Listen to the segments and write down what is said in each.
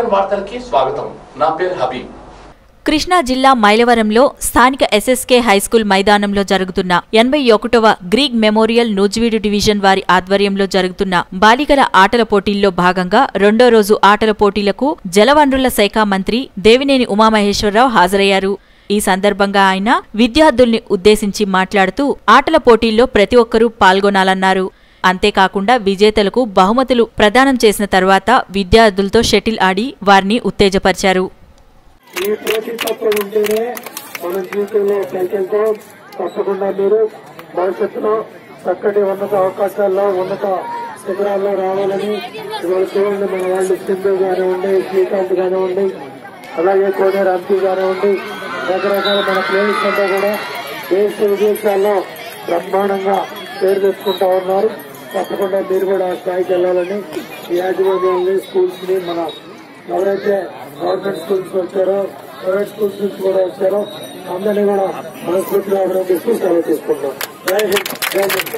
eleven వార్తలకి స్వాగతం నా పేరు హబీబ్ కృష్ణా జిల్లా మైలవరంలో స్థానిక ఎస్ఎస్కే హైస్కూల్ మైదానంలో జరుగుతున్న ఎనభై ఒకటవ గ్రీక్ మెమోరియల్ నూజివీడు డివిజన్ వారి ఆధ్వర్యంలో జరుగుతున్న బాలికల ఆటల పోటీల్లో భాగంగా రెండో రోజు ఆటల పోటీలకు జలవనరుల శాఖ మంత్రి దేవినేని ఉమామహేశ్వరరావు హాజరయ్యారు ఈ సందర్భంగా ఆయన విద్యార్థుల్ని ఉద్దేశించి మాట్లాడుతూ ఆటల పోటీల్లో ప్రతి ఒక్కరూ పాల్గొనాలన్నారు అంతేకాకుండా విజేతలకు బహుమతులు ప్రదానం చేసిన తర్వాత విద్యార్థులతో షటిల్ ఆడి వారిని ఉత్తేజపరిచారు ఈ పోటీ తత్వం ఉంటేనే మన జీవితంలో పైకెళ్తాం తప్పకుండా మీరు భవిష్యత్తులో చక్కటి ఉన్నత అవకాశాల్లో ఉన్నత శిఖరాల్లో రావాలని ఇవాళ చూడండి మన వాళ్ళు సింధు కానివ్వండి శ్రీకాంత్ కానివ్వండి అలాగే కోనేరు అంపి కానివ్వండి రకరకాల మన ప్లేయర్స్ అంతా కూడా దేశ విదేశాల్లో బ్రహ్మాండంగా పేరు తెచ్చుకుంటా ఉన్నారు తప్పకుండా మీరు కూడా ఆ స్థాయికి వెళ్ళాలని ఈ యాజమాన్యాన్ని స్కూల్స్ ని మన ఎవరైతే గవర్నమెంట్ స్కూల్స్ వచ్చారో ప్రైవేట్ స్కూల్స్ నుంచి కూడా వచ్చారో అందరినీ కూడా మనస్ఫూర్తిగా అభినందిస్తూ సెలవు తీసుకుంటాం జై హింద్ జై హింద్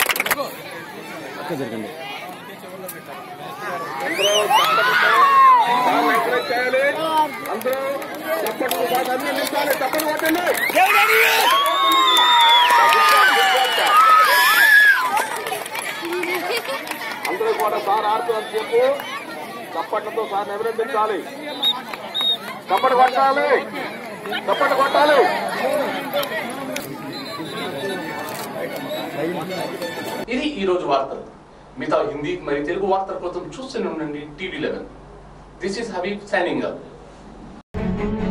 అందరూ కూడా సార్ ఆడుతుందని చెప్పు చప్పట్లతో సార్ అభినందించాలి చప్పటి కొట్టాలి చప్పటి కొట్టాలి ఇది ఈ రోజు వార్తలు మిగతా హిందీ మరియు తెలుగు వార్తల కోసం చూస్తూనే ఉండండి TV eleven this is Habib signing up